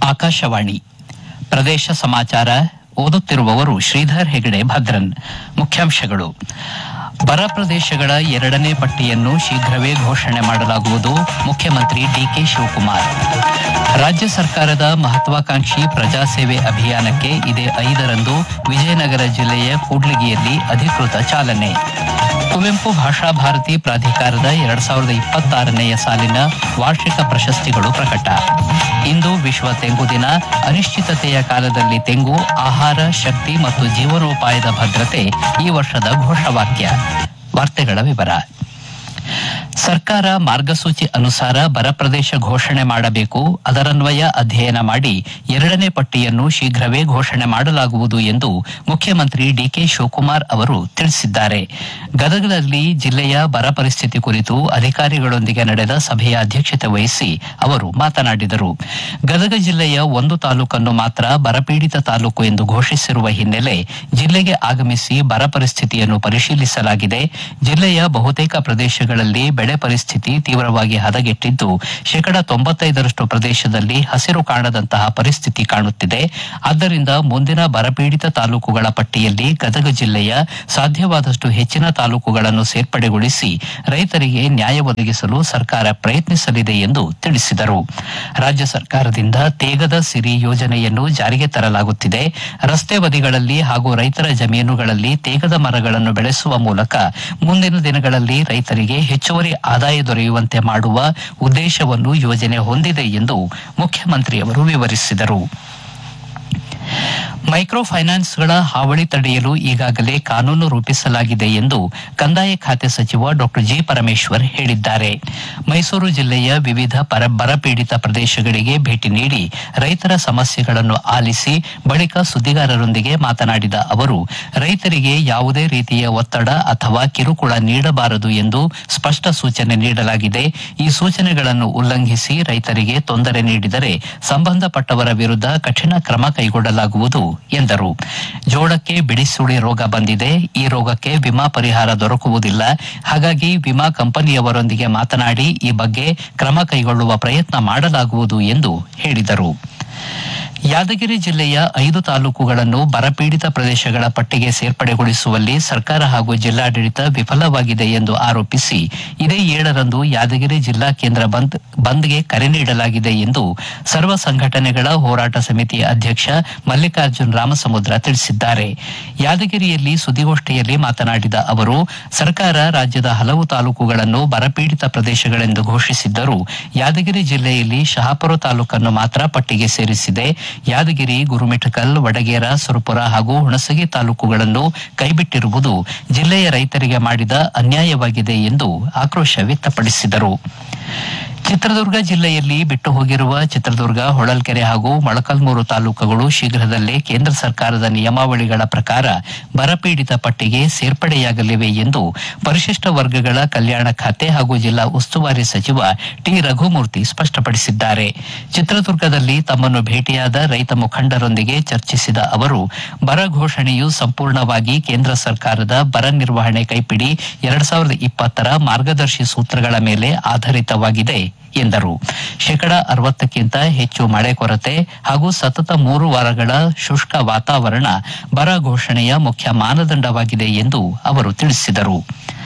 ಆಕಾಶವಾಣಿ ಪ್ರದೇಶ ಸಮಾಚಾರ ಓದುತ್ತಿರುವವರು ಶ್ರೀಧರ್ ಹೆಗಡೆ ಭದ್ರನ್ ಮುಖ್ಯಾಂಶಗಳು ಬರ ಪ್ರದೇಶಗಳ ಎರಡನೇ ಪಟ್ಟಿಯನ್ನು ಶೀಘ್ರವೇ ಘೋಷಣೆ ಮಾಡಲಾಗುವುದು ಮುಖ್ಯಮಂತ್ರಿ ಡಿಕೆ ಶಿವಕುಮಾರ್ ರಾಜ್ಯ ಸರ್ಕಾರದ ಮಹತ್ವಾಕಾಂಕ್ಷಿ ಪ್ರಜಾಸೇವೆ ಅಭಿಯಾನಕ್ಕೆ ಇದೇ ಐದರಂದು ವಿಜಯನಗರ ಜಿಲ್ಲೆಯ ಕೂಡ್ಲಿಗಿಯಲ್ಲಿ ಅಧಿಕೃತ ಚಾಲನೆ ಕುವೆಂಪು ಭಾಷಾ ಭಾರತಿ ಪ್ರಾಧಿಕಾರದ ಎರಡ್ ಸಾವಿರದ ಇಪ್ಪತ್ತಾರನೆಯ ಸಾಲಿನ ವಾರ್ಷಿಕ ಪ್ರಶಸ್ತಿಗಳು ಪ್ರಕಟ ಇಂದು ವಿಶ್ವ ತೆಂಗು ದಿನ ಅನಿಶ್ಚಿತತೆಯ ಕಾಲದಲ್ಲಿ ತೆಂಗು ಆಹಾರ ಶಕ್ತಿ ಮತ್ತು ಜೀವನೋಪಾಯದ ಭದ್ರತೆ ಈ ವರ್ಷದ ಘೋಷವಾಕ್ಯ ವಾರ್ತೆಗಳ ವಿವರ ಸರ್ಕಾರ ಮಾರ್ಗಸೂಚಿ ಅನುಸಾರ ಬರ ಪ್ರದೇಶ ಘೋಷಣೆ ಮಾಡಬೇಕು ಅದರನ್ವಯ ಅಧ್ಯಯನ ಮಾಡಿ ಎರಡನೇ ಪಟ್ಟಿಯನ್ನು ಶೀಘ್ರವೇ ಘೋಷಣೆ ಮಾಡಲಾಗುವುದು ಎಂದು ಮುಖ್ಯಮಂತ್ರಿ ಡಿಕೆ ಶಿವಕುಮಾರ್ ಅವರು ತಿಳಿಸಿದ್ದಾರೆ ಗದಗದಲ್ಲಿ ಜಿಲ್ಲೆಯ ಬರ ಪರಿಸ್ಥಿತಿ ಕುರಿತು ಅಧಿಕಾರಿಗಳೊಂದಿಗೆ ನಡೆದ ಸಭೆಯ ಅಧ್ಯಕ್ಷತೆ ವಹಿಸಿ ಅವರು ಮಾತನಾಡಿದರು ಗದಗ ಜಿಲ್ಲೆಯ ಒಂದು ತಾಲೂಕನ್ನು ಮಾತ್ರ ಬರಪೀಡಿತ ತಾಲೂಕು ಎಂದು ಘೋಷಿಸಿರುವ ಹಿನ್ನೆಲೆ ಜಿಲ್ಲೆಗೆ ಆಗಮಿಸಿ ಬರ ಪರಿಸ್ಥಿತಿಯನ್ನು ಪರಿಶೀಲಿಸಲಾಗಿದೆ ಜಿಲ್ಲೆಯ ಬಹುತೇಕ ಪ್ರದೇಶಗಳಲ್ಲಿ ಬೆಳೆ ಪರಿಸ್ಥಿತಿ ತೀವ್ರವಾಗಿ ಹದಗೆಟ್ಟಿದ್ದು ಶೇಕಡ ತೊಂಬತ್ತೈದರಷ್ಟು ಪ್ರದೇಶದಲ್ಲಿ ಹಸಿರು ಕಾಣದಂತಹ ಪರಿಸ್ಥಿತಿ ಕಾಣುತ್ತಿದೆ ಆದ್ದರಿಂದ ಮುಂದಿನ ಬರಪೀಡಿತ ತಾಲೂಕುಗಳ ಪಟ್ಟಿಯಲ್ಲಿ ಗದಗ ಜಿಲ್ಲೆಯ ಸಾಧ್ಯವಾದಷ್ಟು ಹೆಚ್ಚಿನ ತಾಲೂಕುಗಳನ್ನು ಸೇರ್ಪಡೆಗೊಳಿಸಿ ರೈತರಿಗೆ ನ್ಯಾಯ ಒದಗಿಸಲು ಸರ್ಕಾರ ಪ್ರಯತ್ನಿಸಲಿದೆ ಎಂದು ತಿಳಿಸಿದರು ರಾಜ್ಯ ಸರ್ಕಾರದಿಂದ ತೇಗದ ಸಿರಿ ಯೋಜನೆಯನ್ನು ಜಾರಿಗೆ ತರಲಾಗುತ್ತಿದೆ ರಸ್ತೆ ಬದಿಗಳಲ್ಲಿ ಹಾಗೂ ರೈತರ ಜಮೀನುಗಳಲ್ಲಿ ತೇಗದ ಮರಗಳನ್ನು ಬೆಳೆಸುವ ಮೂಲಕ ಮುಂದಿನ ದಿನಗಳಲ್ಲಿ ರೈತರಿಗೆ ಹೆಚ್ಚುವರಿ ಆದಾಯ ದೊರೆಯುವಂತೆ ಮಾಡುವ ಉದ್ದೇಶವನ್ನು ಯೋಜನೆ ಹೊಂದಿದೆ ಎಂದು ಮುಖ್ಯಮಂತ್ರಿಯವರು ವಿವರಿಸಿದರು ಮೈಕ್ರೋ ಫೈನಾನ್ಸ್ಗಳ ಹಾವಳಿ ತಡೆಯಲು ಈಗಾಗಲೇ ಕಾನೂನು ರೂಪಿಸಲಾಗಿದೆ ಎಂದು ಕಂದಾಯ ಖಾತೆ ಸಚಿವ ಡಾ ಜಿ ಪರಮೇಶ್ವರ್ ಹೇಳಿದ್ದಾರೆ ಮೈಸೂರು ಜಿಲ್ಲೆಯ ವಿವಿಧ ಪರ ಬರಪೀಡಿತ ಪ್ರದೇಶಗಳಿಗೆ ಭೇಟಿ ನೀಡಿ ರೈತರ ಸಮಸ್ಯೆಗಳನ್ನು ಆಲಿಸಿ ಬಳಿಕ ಸುದ್ದಿಗಾರರೊಂದಿಗೆ ಮಾತನಾಡಿದ ಅವರು ರೈತರಿಗೆ ಯಾವುದೇ ರೀತಿಯ ಒತ್ತಡ ಅಥವಾ ಕಿರುಕುಳ ನೀಡಬಾರದು ಎಂದು ಸ್ಪಷ್ಟ ಸೂಚನೆ ನೀಡಲಾಗಿದೆ ಈ ಸೂಚನೆಗಳನ್ನು ಉಲ್ಲಂಘಿಸಿ ರೈತರಿಗೆ ತೊಂದರೆ ನೀಡಿದರೆ ಸಂಬಂಧಪಟ್ಟವರ ವಿರುದ್ಧ ಕಠಿಣ ಕ್ರಮ ಕೈಗೊಳ್ಳಲಾಗುವುದು ಎಂದರು ಜೋಳಕ್ಕೆ ಬಿಡಿಸುಳಿ ರೋಗ ಬಂದಿದೆ ಈ ರೋಗಕ್ಕೆ ವಿಮಾ ಪರಿಹಾರ ದೊರಕುವುದಿಲ್ಲ ಹಾಗಾಗಿ ವಿಮಾ ಕಂಪನಿಯವರೊಂದಿಗೆ ಮಾತನಾಡಿ ಈ ಬಗ್ಗೆ ಕ್ರಮ ಕೈಗೊಳ್ಳುವ ಪ್ರಯತ್ನ ಮಾಡಲಾಗುವುದು ಎಂದು ಹೇಳಿದರು ಯಾದಗಿರಿ ಜಿಲ್ಲೆಯ ಐದು ತಾಲೂಕುಗಳನ್ನು ಬರಪೀಡಿತ ಪ್ರದೇಶಗಳ ಪಟ್ಟಿಗೆ ಸೇರ್ಪಡೆಗೊಳಿಸುವಲ್ಲಿ ಸರ್ಕಾರ ಹಾಗೂ ಜಿಲ್ಲಾಡಳಿತ ವಿಫಲವಾಗಿದೆ ಎಂದು ಆರೋಪಿಸಿ ಇದೇ ಏಳರಂದು ಯಾದಗಿರಿ ಜಿಲ್ಲಾ ಕೇಂದ್ರ ಬಂದ್ ಬಂದ್ಗೆ ಕರೆ ನೀಡಲಾಗಿದೆ ಎಂದು ಸರ್ವ ಸಂಘಟನೆಗಳ ಹೋರಾಟ ಸಮಿತಿ ಅಧ್ಯಕ್ಷ ಮಲ್ಲಿಕಾರ್ಜುನ್ ರಾಮಸಮುದ್ರ ತಿಳಿಸಿದ್ದಾರೆ ಯಾದಗಿರಿಯಲ್ಲಿ ಸುದ್ದಿಗೋಷ್ಠಿಯಲ್ಲಿ ಮಾತನಾಡಿದ ಅವರು ಸರ್ಕಾರ ರಾಜ್ಯದ ಹಲವು ತಾಲೂಕುಗಳನ್ನು ಬರಪೀಡಿತ ಪ್ರದೇಶಗಳೆಂದು ಘೋಷಿಸಿದ್ದರೂ ಯಾದಗಿರಿ ಜಿಲ್ಲೆಯಲ್ಲಿ ಶಹಾಪುರ ತಾಲೂಕನ್ನು ಮಾತ್ರ ಪಟ್ಟಿಗೆ ಸೇರಿಸಿದೆ ಯಾದಗಿರಿ ಗುರುಮಿಠಕಲ್ ವಡಗೇರ ಸುರಪುರ ಹಾಗೂ ಹುಣಸಗಿ ತಾಲೂಕುಗಳನ್ನು ಕೈಬಿಟ್ಟಿರುವುದು ಜಿಲ್ಲೆಯ ರೈತರಿಗೆ ಮಾಡಿದ ಅನ್ಯಾಯವಾಗಿದೆ ಎಂದು ಆಕ್ರೋಶ ವ್ಯಕ್ತಪಡಿಸಿದರು ಚಿತ್ರದುರ್ಗ ಜಿಲ್ಲೆಯಲ್ಲಿ ಬಿಟ್ಟು ಹೋಗಿರುವ ಚಿತ್ರದುರ್ಗ ಹೊಳಲ್ಕೆರೆ ಹಾಗೂ ಮೊಳಕಲ್ಮೂರು ತಾಲೂಕುಗಳು ಶೀಘ್ರದಲ್ಲೇ ಕೇಂದ್ರ ಸರ್ಕಾರದ ನಿಯಮಾವಳಿಗಳ ಪ್ರಕಾರ ಬರಪೀಡಿತ ಪಟ್ಟಿಗೆ ಸೇರ್ಪಡೆಯಾಗಲಿವೆ ಎಂದು ಪರಿಶಿಷ್ಟ ವರ್ಗಗಳ ಕಲ್ಯಾಣ ಖಾತೆ ಹಾಗೂ ಜಿಲ್ಲಾ ಉಸ್ತುವಾರಿ ಸಚಿವ ಟಿ ರಘುಮೂರ್ತಿ ಸ್ಪಷ್ಟಪಡಿಸಿದ್ದಾರೆ ಚಿತ್ರದುರ್ಗದಲ್ಲಿ ತಮ್ಮನ್ನು ಭೇಟಿಯಾದ ರೈತ ಮುಖಂಡರೊಂದಿಗೆ ಚರ್ಚಿಸಿದ ಅವರು ಬರ ಘೋಷಣೆಯು ಸಂಪೂರ್ಣವಾಗಿ ಕೇಂದ್ರ ಸರ್ಕಾರದ ಬರ ನಿರ್ವಹಣೆ ಕೈಪಿಡಿ ಎರಡ್ ಸಾವಿರದ ಇಪ್ಪತ್ತರ ಮಾರ್ಗದರ್ಶಿ ಸೂತ್ರಗಳ ಮೇಲೆ ಆಧಾರಿತವಾಗಿದೆ ಎಂದರು ಶೇಕಡ ಅರವತ್ತಕ್ಕಿಂತ ಹೆಚ್ಚು ಮಳೆ ಕೊರತೆ ಹಾಗೂ ಸತತ ಮೂರು ವಾರಗಳ ಶುಷ್ಕ ವಾತಾವರಣ ಬರ ಘೋಷಣೆಯ ಮುಖ್ಯ ಮಾನದಂಡವಾಗಿದೆ ಎಂದು ಅವರು ತಿಳಿಸಿದರು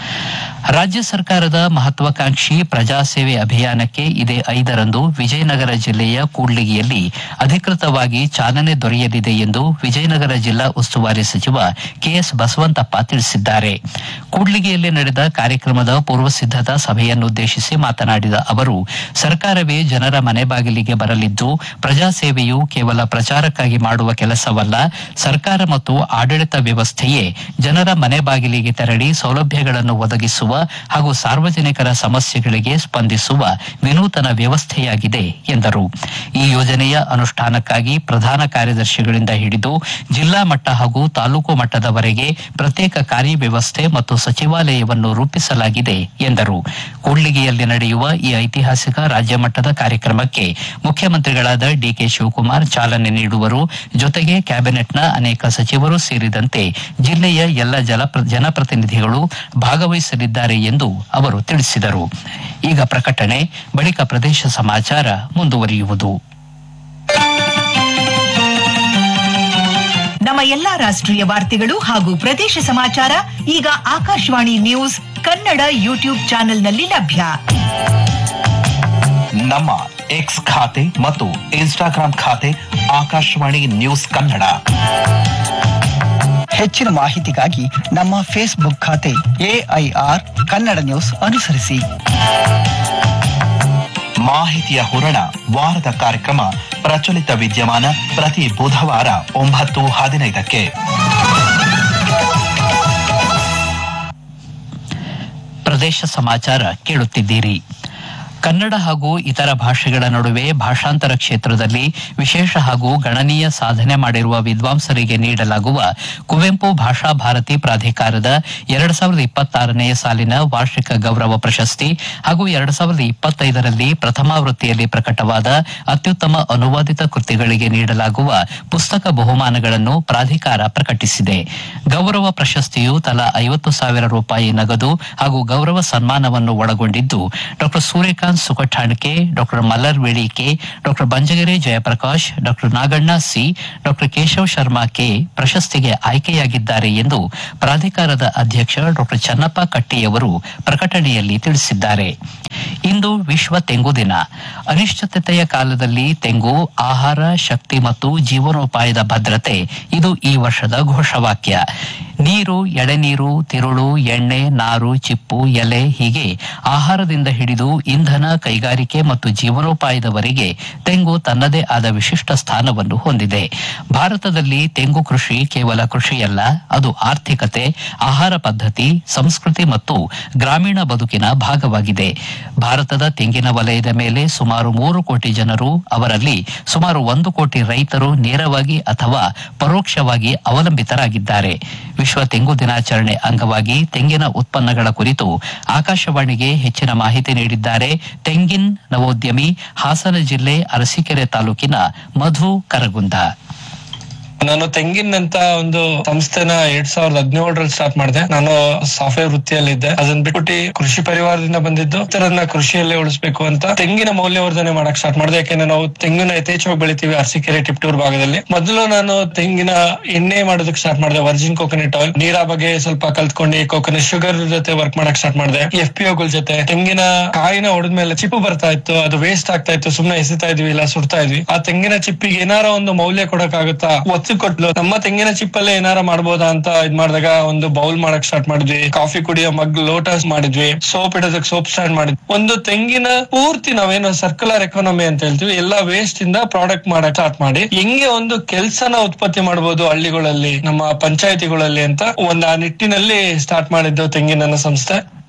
ರಾಜ್ಯ ಸರ್ಕಾರದ ಮಹತ್ವಾಕಾಂಕ್ಷಿ ಪ್ರಜಾಸೇವೆ ಅಭಿಯಾನಕ್ಕೆ ಇದೇ ಐದರಂದು ವಿಜಯನಗರ ಜಿಲ್ಲೆಯ ಕೂಡ್ಲಿಗಿಯಲ್ಲಿ ಅಧಿಕೃತವಾಗಿ ಚಾಲನೆ ದೊರೆಯಲಿದೆ ಎಂದು ವಿಜಯನಗರ ಜಿಲ್ಲಾ ಉಸ್ತುವಾರಿ ಸಚಿವ ಕೆಎಸ್ ಬಸವಂತಪ್ಪ ತಿಳಿಸಿದ್ದಾರೆ ಕೂಡ್ಲಿಗಿಯಲ್ಲಿ ನಡೆದ ಕಾರ್ಯಕ್ರಮದ ಪೂರ್ವ ಸಿದ್ದತಾ ಸಭೆಯನ್ನುದ್ದೇಶಿಸಿ ಮಾತನಾಡಿದ ಅವರು ಸರ್ಕಾರವೇ ಜನರ ಮನೆ ಬಾಗಿಲಿಗೆ ಬರಲಿದ್ದು ಪ್ರಜಾಸೇವೆಯು ಕೇವಲ ಪ್ರಚಾರಕ್ಕಾಗಿ ಮಾಡುವ ಕೆಲಸವಲ್ಲ ಸರ್ಕಾರ ಮತ್ತು ಆಡಳಿತ ವ್ಯವಸ್ಥೆಯೇ ಜನರ ಮನೆ ಬಾಗಿಲಿಗೆ ತೆರಳಿ ಸೌಲಭ್ಯಗಳನ್ನು ಒದಗಿಸುವ ಹಾಗೂ ಸಾರ್ವಜನಿಕರ ಸಮಸ್ಯೆಗಳಿಗೆ ಸ್ಪಂದಿಸುವ ವಿನೂತನ ವ್ಯವಸ್ಥೆಯಾಗಿದೆ ಎಂದರು ಈ ಯೋಜನೆಯ ಅನುಷ್ಠಾನಕ್ಕಾಗಿ ಪ್ರಧಾನ ಕಾರ್ಯದರ್ಶಿಗಳಿಂದ ಹಿಡಿದು ಜಿಲ್ಲಾ ಮಟ್ಟ ಹಾಗೂ ತಾಲೂಕು ಮಟ್ಟದವರೆಗೆ ಪ್ರತ್ಯೇಕ ಕಾರ್ಯವ್ಯವಸ್ಥೆ ಮತ್ತು ಸಚಿವಾಲಯವನ್ನು ರೂಪಿಸಲಾಗಿದೆ ಎಂದರು ಕೂಡ್ಲಿಗಿಯಲ್ಲಿ ನಡೆಯುವ ಈ ಐತಿಹಾಸಿಕ ರಾಜ್ಯ ಮಟ್ಟದ ಕಾರ್ಯಕ್ರಮಕ್ಕೆ ಮುಖ್ಯಮಂತ್ರಿಗಳಾದ ಡಿಕೆ ಶಿವಕುಮಾರ್ ಚಾಲನೆ ನೀಡುವರು ಜೊತೆಗೆ ಕ್ಯಾಬಿನೆಟ್ನ ಅನೇಕ ಸಚಿವರು ಸೇರಿದಂತೆ ಜಿಲ್ಲೆಯ ಎಲ್ಲ ಜಲಪ್ರ- ಜನಪ್ರತಿನಿಧಿಗಳು ಭಾಗವಹಿಸಲಿದ್ದಾರೆ ಎಂದು ಅವರು ತಿಳಿಸಿದರು ಈಗ ಪ್ರಕಟಣೆ ಬಳಿಕ ಪ್ರದೇಶ ಸಮಾಚಾರ ಮುಂದುವರಿಯುವುದು ನಮ್ಮ ಎಲ್ಲಾ ರಾಷ್ಟ್ರೀಯ ವಾರ್ತೆಗಳು ಹಾಗೂ ಪ್ರದೇಶ ಸಮಾಚಾರ ಈಗ ಆಕಾಶವಾಣಿ ನ್ಯೂಸ್ ಕನ್ನಡ ಯೂಟ್ಯೂಬ್ ಚಾನೆಲ್ನಲ್ಲಿ ಲಭ್ಯ ನಮ್ಮ ಎಕ್ಸ್ ಖಾತೆ ಮತ್ತು ಇನ್ಸ್ಟಾಗ್ರಾಂ ಖಾತೆ ಆಕಾಶವಾಣಿ ನ್ಯೂಸ್ ಕನ್ನಡ ಹೆಚ್ಚಿನ ಮಾಹಿತಿಗಾಗಿ ನಮ್ಮ ಫೇಸ್ಬುಕ್ ಖಾತೆ ಎಐಆರ್ ಕನ್ನಡ ನ್ಯೂಸ್ ಅನುಸರಿಸಿ ಮಾಹಿತಿಯ ಹೂರಣ ವಾರದ ಕಾರ್ಯಕ್ರಮ ಪ್ರಚಲಿತ ವಿದ್ಯಮಾನ ಪ್ರತಿ ಬುಧವಾರ ಒಂಬತ್ತು ಹದಿನೈದಕ್ಕೆ ಪ್ರದೇಶ ಸಮಾಚಾರ ಕೇಳುತ್ತಿದ್ದೀರಿ ಕನ್ನಡ ಹಾಗೂ ಇತರ ಭಾಷೆಗಳ ನಡುವೆ ಭಾಷಾಂತರ ಕ್ಷೇತ್ರದಲ್ಲಿ ವಿಶೇಷ ಹಾಗೂ ಗಣನೀಯ ಸಾಧನೆ ಮಾಡಿರುವ ವಿದ್ವಾಂಸರಿಗೆ ನೀಡಲಾಗುವ ಕುವೆಂಪು ಭಾಷಾ ಭಾರತಿ ಪ್ರಾಧಿಕಾರದ ಎರಡ್ ಸಾವಿರದ ಇಪ್ಪತ್ತಾರನೆಯ ಸಾಲಿನ ವಾರ್ಷಿಕ ಗೌರವ ಪ್ರಶಸ್ತಿ ಹಾಗೂ ಎರಡ್ ಸಾವಿರದ ಇಪ್ಪತ್ತೈದರಲ್ಲಿ ಪ್ರಥಮಾವೃತ್ತಿಯಲ್ಲಿ ಪ್ರಕಟವಾದ ಅತ್ಯುತ್ತಮ ಅನುವಾದಿತ ಕೃತಿಗಳಿಗೆ ನೀಡಲಾಗುವ ಪುಸ್ತಕ ಬಹುಮಾನಗಳನ್ನು ಪ್ರಾಧಿಕಾರ ಪ್ರಕಟಿಸಿದೆ ಗೌರವ ಪ್ರಶಸ್ತಿಯು ತಲಾ ಐವತ್ತು ಸಾವಿರ ರೂಪಾಯಿ ನಗದು ಹಾಗೂ ಗೌರವ ಸನ್ಮಾನವನ್ನು ಒಳಗೊಂಡಿದ್ದು ಡಾಕ್ಟರ್ ಸೂರ್ಯಕಾಂತ್ ಸುಕಠಾಣ್ಕೆ ಡಾಕ್ಟರ್ ಮಲ್ಲರ್ ವೇಳಿಕೆ doctor Banjagere Jayaprakash doctor Naganna C doctor Keshav Sharma K ಪ್ರಶಸ್ತಿಗೆ ಆಯ್ಕೆಯಾಗಿದ್ದಾರೆ ಎಂದು ಪ್ರಾಧಿಕಾರದ ಅಧ್ಯಕ್ಷ ಡಾಕ್ಟರ್ ಚನ್ನಪ್ಪ ಕಟ್ಟಿಯವರು ಪ್ರಕಟಣೆಯಲ್ಲಿ ತಿಳಿಸಿದ್ದಾರೆ ಇಂದು ವಿಶ್ವ ತೆಂಗು ದಿನ ಅನಿಶ್ಚಿತತೆಯ ಕಾಲದಲ್ಲಿ ತೆಂಗು ಆಹಾರ ಶಕ್ತಿ ಮತ್ತು ಜೀವನೋಪಾಯದ ಭದ್ರತೆ ಇದು ಈ ವರ್ಷದ ಘೋಷವಾಕ್ಯ ನೀರು ಎಳೆನೀರು ತಿರುಳು ಎಣ್ಣೆ ನಾರು ಚಿಪ್ಪು ಎಲೆ ಹೀಗೆ ಆಹಾರದಿಂದ ಹಿಡಿದು ಇಂಧನ ಕೈಗಾರಿಕೆ ಮತ್ತು ಜೀವನೋಪಾಯದವರೆಗೆ ತೆಂಗು ತನ್ನದೇ ಆದ ವಿಶಿಷ್ಟ ಸ್ಥಾನವನ್ನು ಹೊಂದಿದೆ ಭಾರತದಲ್ಲಿ ತೆಂಗು ಕೃಷಿ ಕೇವಲ ಕೃಷಿಯಲ್ಲ ಅದು ಆರ್ಥಿಕತೆ ಆಹಾರ ಪದ್ಧತಿ ಸಂಸ್ಕೃತಿ ಮತ್ತು ಗ್ರಾಮೀಣ ಬದುಕಿನ ಭಾಗವಾಗಿದೆ ಭಾರತದ ತೆಂಗಿನ ವಲಯದ ಮೇಲೆ ಸುಮಾರು ಮೂರು ಕೋಟಿ ಜನರು ಅವರಲ್ಲಿ ಸುಮಾರು ಒಂದು ಕೋಟಿ ರೈತರು ನೇರವಾಗಿ ಅಥವಾ ಪರೋಕ್ಷವಾಗಿ ಅವಲಂಬಿತರಾಗಿದ್ದಾರೆ ವಿಶ್ವ ತೆಂಗು ದಿನಾಚರಣೆ ಅಂಗವಾಗಿ ತೆಂಗಿನ ಉತ್ಪನ್ನಗಳ ಕುರಿತು ಆಕಾಶವಾಣಿಗೆ ಹೆಚ್ಚಿನ ಮಾಹಿತಿ ನೀಡಿದ್ದಾರೆ ತೆಂಗಿನ್ ನವೋದ್ಯಮಿ ಹಾಸನ ಜಿಲ್ಲೆ ಅರಸೀಕೆರೆ ತಾಲೂಕಿನ ಮಧು ಕರಗುಂದ ನಾನು ತೆಂಗಿನ್ ಅಂತ ಒಂದು ಸಂಸ್ಥೆನ ಎರಡ್ ಸಾವಿರದ ಹದಿನೇಳರಲ್ಲಿ ಸ್ಟಾರ್ಟ್ ಮಾಡಿದೆ ನಾನು ಸಾಫ್ಟ್ವೇರ್ ವೃತ್ತಿಯಲ್ಲಿದ್ದೆ ಅದನ್ನ ಬಿಟ್ಬಿಟ್ಟು ಕೃಷಿ ಪರಿವಾರದಿಂದ ಬಂದಿದ್ದು ಇತರನ್ನ ಕೃಷಿಯಲ್ಲೇ ಉಳಿಸ್ಬೇಕು ಅಂತ ತೆಂಗಿನ ಮೌಲ್ಯವರ್ಧನೆ ಮಾಡಕ್ ಸ್ಟಾರ್ಟ್ ಮಾಡಿದೆ ಯಾಕೆಂದ್ರೆ ನಾವು ತೆಂಗಿನ ಯಥೇಚ್ಛವಾಗಿ ಬೆಳಿತೀವಿ ಅರಸೀಕೆರೆ ಟಿಪ್ಟೂರ್ ಭಾಗದಲ್ಲಿ ಮೊದಲು ನಾನು ತೆಂಗಿನ ಎಣ್ಣೆ ಮಾಡೋದಕ್ಕೆ ಸ್ಟಾರ್ಟ್ ಮಾಡಿದೆ ವರ್ಜಿನ್ ಕೋಕೋನಟ್ ಆಯಿಲ್ ನೀರ ಬಗ್ಗೆ ಸ್ವಲ್ಪ ಕಲ್ತ್ಕೊಂಡು ಕೋಕೋನಟ್ ಶುಗರ್ ಜೊತೆ ವರ್ಕ್ ಮಾಡಕ್ ಸ್ಟಾರ್ಟ್ ಮಾಡಿದೆ ಎಫ್ ಪಿ ಗಳ ಜೊತೆ ತೆಂಗಿನ ಕಾಯಿನ ಹೊಡೆದ್ಮೇಲೆ ಚಿಪ್ಪು ಬರ್ತಾ ಇತ್ತು ಅದು ವೇಸ್ಟ್ ಆಗ್ತಾ ಇತ್ತು ಸುಮ್ನೆ ಎಸಿತಾ ಇದ್ವಿ ಇಲ್ಲ ಸುಡ್ತಾ ಇದ್ವಿ ಆ ತೆಂಗಿನ ಚಿಪ್ಪಿಗೆ ಏನಾರ ಒಂದು ಮೌಲ್ಯ ಕೊಡಕ್ಕಾಗುತ್ತಾ ಒತ್ತು ಕೊಟ್ಲು ನಮ್ಮ ತೆಂಗಿನ ಚಿಪ್ಪಲ್ಲೇ ಏನಾರ ಮಾಡ್ಬೋದಾ ಅಂತ ಇದ್ ಮಾಡಿದಾಗ ಒಂದು ಬೌಲ್ ಮಾಡಕ್ ಸ್ಟಾರ್ಟ್ ಮಾಡಿದ್ವಿ ಕಾಫಿ ಕುಡಿಯೋ ಮಗ್ ಲೋಟಸ್ ಮಾಡಿದ್ವಿ ಸೋಪ್ ಇಡೋದಕ್ಕೆ ಸೋಪ್ ಸ್ಟ್ಯಾಂಡ್ ಮಾಡಿದ್ವಿ ಒಂದು ತೆಂಗಿನ ಪೂರ್ತಿ ನಾವೇನು ಸರ್ಕ್ಯುಲರ್ ಎಕಾನಮಿ ಅಂತ ಹೇಳ್ತೀವಿ ಎಲ್ಲಾ ವೇಸ್ಟ್ ಇಂದ ಪ್ರಾಡಕ್ಟ್ ಮಾಡಕ್ ಸ್ಟಾರ್ಟ್ ಮಾಡಿ ಹೆಂಗೆ ಒಂದು ಕೆಲ್ಸನ ಉತ್ಪತ್ತಿ ಮಾಡಬಹುದು ಹಳ್ಳಿಗಳಲ್ಲಿ ನಮ್ಮ ಪಂಚಾಯತಿಗಳಲ್ಲಿ ಅಂತ ಒಂದು ಆ ನಿಟ್ಟಿನಲ್ಲಿ ಸ್ಟಾರ್ಟ್ ಮಾಡಿದ್ದು ತೆಂಗಿನ ಸಂಸ್ಥೆ